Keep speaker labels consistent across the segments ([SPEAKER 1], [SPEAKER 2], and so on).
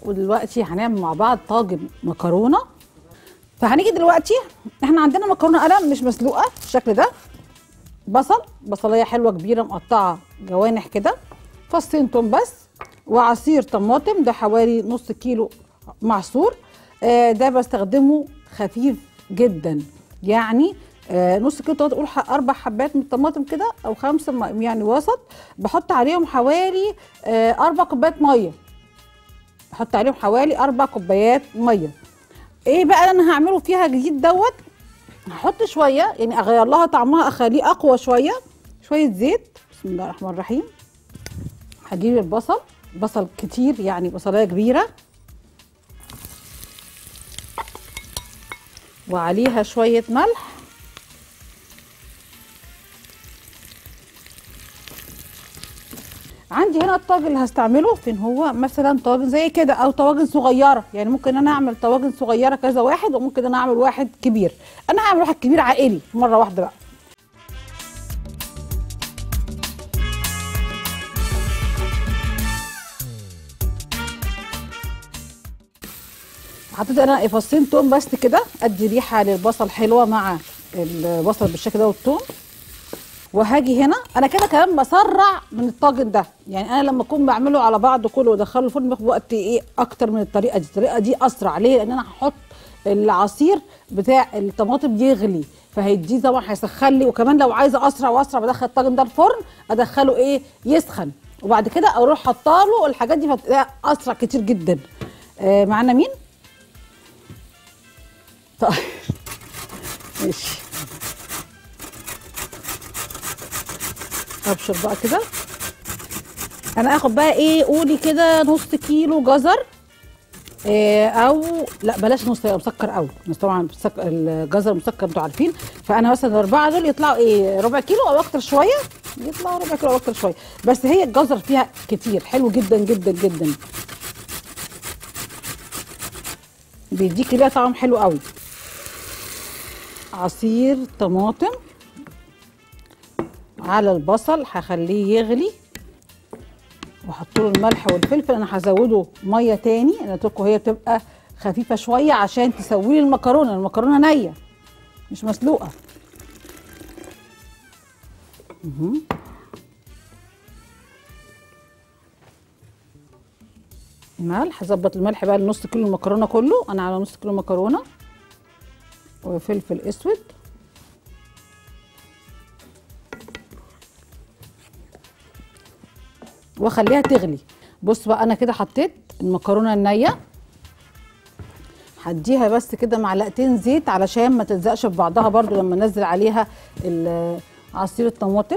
[SPEAKER 1] ودلوقتي هنعمل مع بعض طاجن مكرونه فهنيجي دلوقتي احنا عندنا مكرونه قلم مش مسلوقه بالشكل ده بصل بصلايه حلوه كبيره مقطعه جوانح كده فصين توم بس وعصير طماطم ده حوالي نص كيلو معصور آه ده بستخدمه خفيف جدا يعني آه نص كيلو طماطم قول ح- اربع حبات من الطماطم كده او خمسه م- يعني وسط بحط عليهم حوالي آه اربع كوبايات ميه بحط عليهم حوالي اربع كوبايات ميه ايه بقى اللي انا هعمله فيها جديد دوت هحط شويه يعني اغير لها طعمها اخليه اقوى شويه شويه زيت بسم الله الرحمن الرحيم هجيب البصل بصل كتير يعني بصلايه كبيره وعليها شويه ملح عندي هنا الطاجن اللي هستعمله فين هو مثلا طاجن زي كده او طواجن صغيره يعني ممكن انا اعمل طواجن صغيره كذا واحد وممكن انا اعمل واحد كبير انا هعمل واحد كبير عائلي مره واحده بقى حطيت انا فصين توم بس كده ادي ريحه للبصل حلوه مع البصل بالشكل ده والثوم وهاجي هنا انا كده كمان بسرع من الطاجن ده يعني انا لما اكون بعمله على بعضه كله وادخله الفرن بياخد وقت ايه اكتر من الطريقه دي الطريقه دي اسرع ليه لان انا هحط العصير بتاع الطماطم يغلي فهيديه طبعا هيسخن لي وكمان لو عايزه اسرع واسرع بدخل الطاجن ده الفرن ادخله ايه يسخن وبعد كده اروح حاطه الحاجات دي فتلاقيها اسرع كتير جدا آه معانا مين طيب ماشي ابشر بقى كده انا اخد بقى ايه قولي كده نص كيلو جزر إيه او لا بلاش نص يبقى مسكر قوي بس طبعا مسك- الجزر مسكر انتوا عارفين فانا مثلا الاربعه دول يطلعوا ايه ربع كيلو او اكتر شويه يطلعوا ربع كيلو او اكتر شويه بس هي الجزر فيها كتير حلو جدا جدا جدا بيديكي ليها طعم حلو قوي عصير طماطم على البصل هخليه يغلي واحط له الملح والفلفل انا هزوده ميه تاني انا قلت لكم هي بتبقى خفيفه شويه عشان تسوي لي المكرونه المكرونه نيه مش مسلوقه مهم. ملح هظبط الملح بقى لنص كيلو المكرونه كله انا على نص كيلو مكرونه وفلفل اسود واخليها تغلي بص بقى انا كده حطيت المكرونه النيه هديها بس كده معلقتين زيت علشان ما تلزقش في بعضها برضو لما انزل عليها ال- عصير الطماطم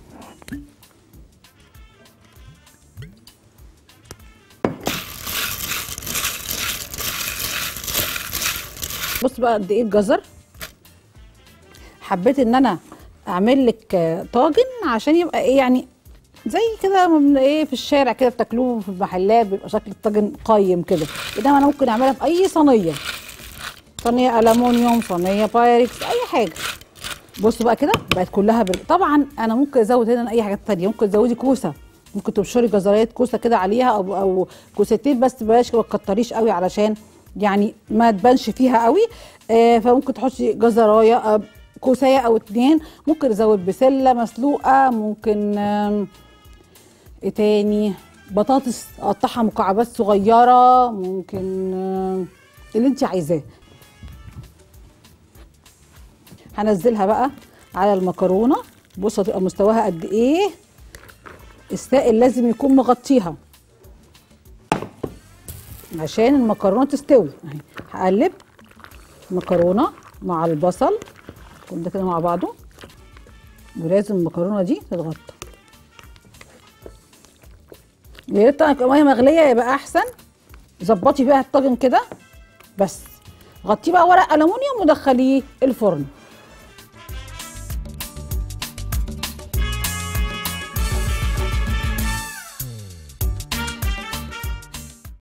[SPEAKER 1] بص بقى قد ايه الجزر حبيت ان انا اعمل لك آه، طاجن عشان يبقى ايه يعني زي كده ما بن- ايه في الشارع كده بتاكلوه في المحلات بيبقى شكل الطاجن قايم كده انما انا ممكن اعملها في اي صينيه صينيه الومنيوم صينيه بايركس اي حاجه بصوا بقى كده بقت كلها بال... طبعا انا ممكن ازود هنا اي حاجات تانية ممكن تزودي كوسه ممكن تبشري جزريات كوسه كده عليها او او كوستين بس بلاش ما تكتريش قوي علشان يعني ما تبانش فيها قوي آه فممكن تحطي جزرايه آه كوسايه او اتنين ممكن ازود بسله مسلوقه ممكن آم، ايه تاني بطاطس اقطعها مكعبات صغيره ممكن آم، اللي انت عايزاه هنزلها بقى على المكرونه بص هتبقى مستواها قد ايه السائل لازم يكون مغطيها عشان المكرونه تستوي اهي هقلب مكرونه مع البصل كل ده كده مع بعضه ولازم المكرونه دي تتغطى يا ريت طبعاً تبقى ميه مغليه يبقى احسن ظبطي بيها الطاجن كده بس غطيه بقى ورق الومنيوم ودخليه الفرن